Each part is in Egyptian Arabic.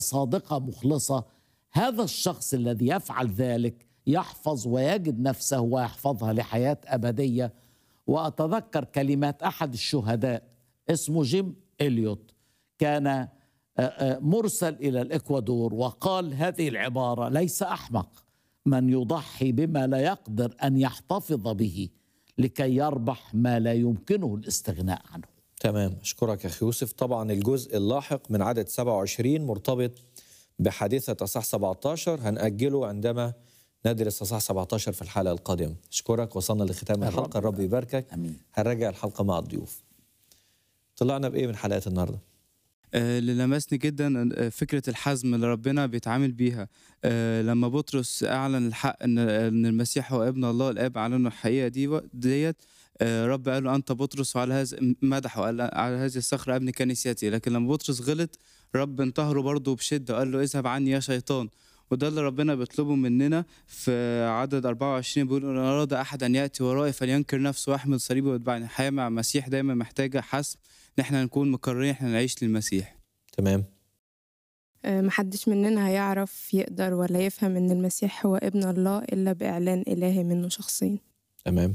صادقه مخلصه هذا الشخص الذي يفعل ذلك يحفظ ويجد نفسه ويحفظها لحياه ابديه واتذكر كلمات احد الشهداء اسمه جيم اليوت كان مرسل الى الاكوادور وقال هذه العباره ليس احمق من يضحي بما لا يقدر ان يحتفظ به لكي يربح ما لا يمكنه الاستغناء عنه تمام أشكرك يا أخي يوسف طبعا الجزء اللاحق من عدد 27 مرتبط بحادثة أصح 17 هنأجله عندما ندرس أصح 17 في الحلقة القادمة أشكرك وصلنا لختام الحلقة الرب يباركك امين هنراجع الحلقة مع الضيوف طلعنا بإيه من حلقة النهاردة آه، اللي لمسني جدا آه، فكرة الحزم اللي ربنا بيتعامل بيها آه، لما بطرس أعلن الحق إن إن المسيح هو ابن الله الآب أعلنوا الحقيقة دي و- ديت آه، رب قال له أنت بطرس وعلى هذا مدحه قال على هذه الصخرة ابن كنيستي لكن لما بطرس غلط رب انتهره برضه بشدة قال له اذهب عني يا شيطان وده اللي ربنا بيطلبه مننا في عدد 24 بيقول إن أراد أحد أن يأتي ورائي فلينكر نفسه ويحمل صليبه ويتبعني الحياة مع المسيح دايما محتاجة حسم إن احنا نكون مقررين احنا نعيش للمسيح تمام آه، محدش مننا هيعرف يقدر ولا يفهم إن المسيح هو ابن الله إلا بإعلان إلهي منه شخصيا تمام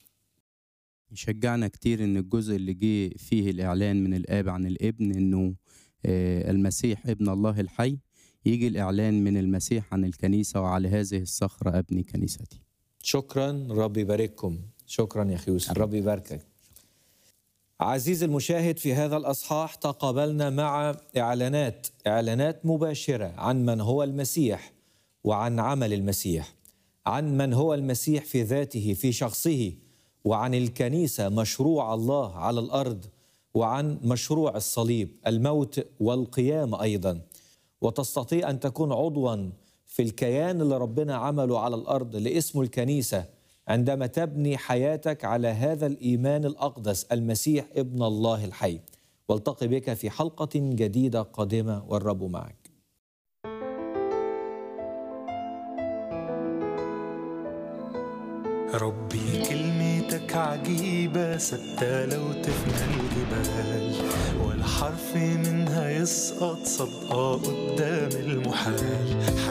يشجعنا كتير ان الجزء اللي جه فيه الاعلان من الاب عن الابن انه آه، المسيح ابن الله الحي يجي الاعلان من المسيح عن الكنيسه وعلى هذه الصخره ابني كنيستي شكرا رب يبارككم شكرا يا أخي يوسف رب يباركك عزيزي المشاهد في هذا الأصحاح تقابلنا مع إعلانات إعلانات مباشرة عن من هو المسيح وعن عمل المسيح عن من هو المسيح في ذاته في شخصه وعن الكنيسة مشروع الله على الأرض وعن مشروع الصليب الموت والقيامة أيضا وتستطيع أن تكون عضوا في الكيان اللي ربنا عمله على الأرض لاسمه الكنيسة عندما تبني حياتك على هذا الإيمان الأقدس المسيح ابن الله الحي والتقي بك في حلقة جديدة قادمة والرب معك ربي كلمتك عجيبة ثابتة لو تفنى الجبال ولا حرف منها يسقط صدقة قدام المحال